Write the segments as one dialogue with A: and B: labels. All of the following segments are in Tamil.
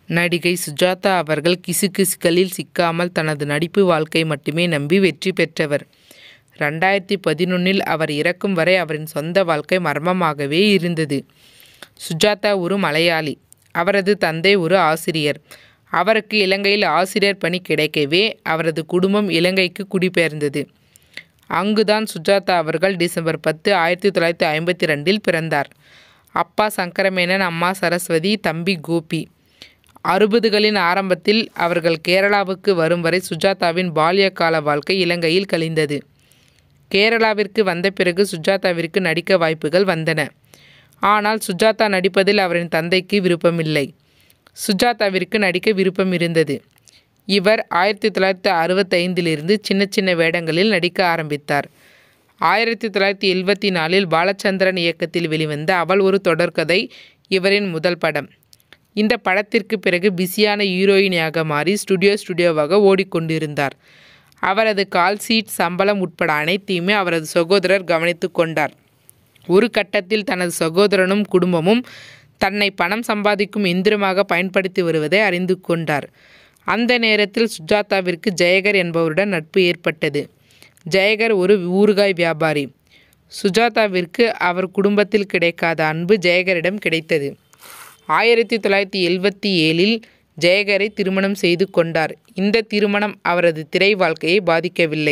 A: நடிகை சுஜாதா அவர்கள் கிசுகிசுக்களில் சிக்காமல் தனது நடிப்பு வாழ்க்கை மட்டுமே நம்பி வெற்றி பெற்றவர் ரெண்டாயிரத்தி பதினொன்றில் அவர் இறக்கும் வரை அவரின் சொந்த வாழ்க்கை மர்மமாகவே இருந்தது சுஜாதா ஒரு மலையாளி அவரது தந்தை ஒரு ஆசிரியர் அவருக்கு இலங்கையில் ஆசிரியர் பணி கிடைக்கவே அவரது குடும்பம் இலங்கைக்கு குடிபெயர்ந்தது அங்குதான் சுஜாதா அவர்கள் டிசம்பர் பத்து ஆயிரத்தி தொள்ளாயிரத்தி ஐம்பத்தி ரெண்டில் பிறந்தார் அப்பா சங்கரமேனன் அம்மா சரஸ்வதி தம்பி கோபி அறுபதுகளின் ஆரம்பத்தில் அவர்கள் கேரளாவுக்கு வரும் வரை சுஜாதாவின் பால்ய கால வாழ்க்கை இலங்கையில் கழிந்தது கேரளாவிற்கு வந்த பிறகு சுஜாதாவிற்கு நடிக்க வாய்ப்புகள் வந்தன ஆனால் சுஜாதா நடிப்பதில் அவரின் தந்தைக்கு விருப்பமில்லை சுஜாதாவிற்கு நடிக்க விருப்பம் இருந்தது இவர் ஆயிரத்தி தொள்ளாயிரத்தி அறுபத்தைந்திலிருந்து சின்ன சின்ன வேடங்களில் நடிக்க ஆரம்பித்தார் ஆயிரத்தி தொள்ளாயிரத்தி எழுபத்தி நாலில் பாலச்சந்திரன் இயக்கத்தில் வெளிவந்த அவள் ஒரு தொடர்கதை இவரின் முதல் படம் இந்த படத்திற்கு பிறகு பிஸியான ஹீரோயினியாக மாறி ஸ்டுடியோ ஸ்டுடியோவாக ஓடிக்கொண்டிருந்தார் அவரது கால் சீட் சம்பளம் உட்பட அனைத்தையுமே அவரது சகோதரர் கவனித்து கொண்டார் ஒரு கட்டத்தில் தனது சகோதரனும் குடும்பமும் தன்னை பணம் சம்பாதிக்கும் எந்திரமாக பயன்படுத்தி வருவதை அறிந்து கொண்டார் அந்த நேரத்தில் சுஜாதாவிற்கு ஜெயகர் என்பவருடன் நட்பு ஏற்பட்டது ஜெயகர் ஒரு ஊறுகாய் வியாபாரி சுஜாதாவிற்கு அவர் குடும்பத்தில் கிடைக்காத அன்பு ஜெயகரிடம் கிடைத்தது ஆயிரத்தி தொள்ளாயிரத்தி எழுபத்தி ஏழில் ஜெயகரை திருமணம் செய்து கொண்டார் இந்த திருமணம் அவரது திரை வாழ்க்கையை பாதிக்கவில்லை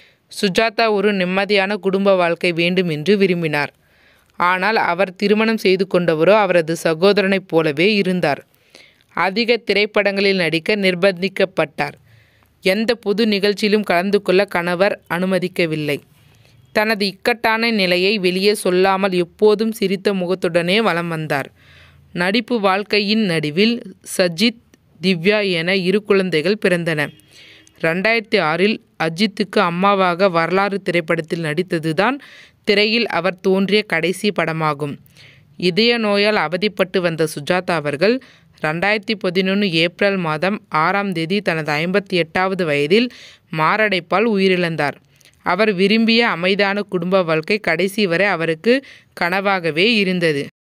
A: சுஜாதா ஒரு நிம்மதியான குடும்ப வாழ்க்கை வேண்டும் என்று விரும்பினார் ஆனால் அவர் திருமணம் செய்து கொண்டவரோ அவரது சகோதரனைப் போலவே இருந்தார் அதிக திரைப்படங்களில் நடிக்க நிர்பந்திக்கப்பட்டார் எந்த பொது நிகழ்ச்சியிலும் கலந்து கொள்ள கணவர் அனுமதிக்கவில்லை தனது இக்கட்டான நிலையை வெளியே சொல்லாமல் எப்போதும் சிரித்த முகத்துடனே வலம் வந்தார் நடிப்பு வாழ்க்கையின் நடுவில் சஜித் திவ்யா என இரு குழந்தைகள் பிறந்தன ரெண்டாயிரத்தி ஆறில் அஜித்துக்கு அம்மாவாக வரலாறு திரைப்படத்தில் நடித்ததுதான் திரையில் அவர் தோன்றிய கடைசி படமாகும் இதய நோயால் அவதிப்பட்டு வந்த சுஜாதா அவர்கள் ரெண்டாயிரத்தி பதினொன்று ஏப்ரல் மாதம் ஆறாம் தேதி தனது ஐம்பத்தி எட்டாவது வயதில் மாரடைப்பால் உயிரிழந்தார் அவர் விரும்பிய அமைதியான குடும்ப வாழ்க்கை கடைசி வரை அவருக்கு கனவாகவே இருந்தது